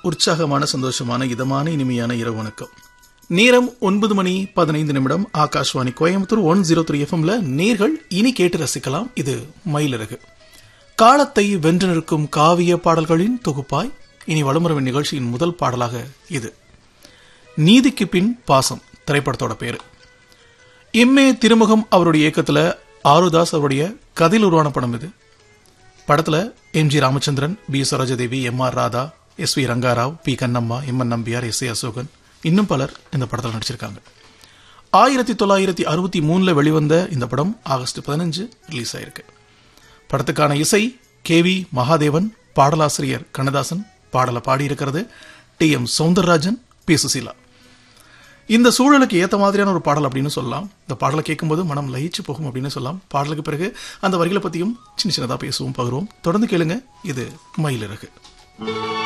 உற்சாகமான சந்தோஷமான இதமான இனிமையான இரவு வணக்கம் நேரம் ஒன்பது மணி பதினைந்து நிமிடம் Akashvani Coimbatore one zero three எஃப்எம்ல நேர்கள் இனி கேட்டு ரசிக்கலாம் இது மயிலிறகு காலத்தை வென்று நிற்கும் காவிய பாடல்களின் தொகுப்பாய் இனி வளமுறவின் நிகழ்ச்சியின் முதல் பாடலாக இது நீதிக்கு பின் பாசம் திரைப்படத்தோட பேரு எம்ஏ திருமுகம் அவருடைய இயக்கத்துல ஆருதாஸ் அவருடைய கதையில் உருவான படம் இது படத்துல M G Ramachandran B Sarojadevi M R Radha S V Rangarao P Kannamma M N Nambiar S A Ashokan இன்னும் பலர் இந்த படத்தில் நடிச்சிருக்காங்க ஆயிரத்தி தொள்ளாயிரத்தி அறுபத்தி மூணுல வெளிவந்த இந்த படம் ஆகஸ்ட் பதினஞ்சு ரிலீஸ் ஆயிருக்கு படத்துக்கான இசை கே வி மகாதேவன் பாடலாசிரியர் கண்ணதாசன் பாடலை பாடியிருக்கிறது T M Soundararajan P Susheela இந்த சூழலுக்கு ஏத்த மாதிரியான ஒரு பாடல் அப்படின்னு சொல்லலாம் இந்த பாடலை கேட்கும்போது மனம் லயிச்சு போகும் அப்படின்னு சொல்லலாம் பாடலுக்கு பிறகு அந்த வரிகளை பத்தியும் சின்ன சின்னதா பேசுவோம் பகிர்வோம் தொடர்ந்து கேளுங்க இது மயிலிறகு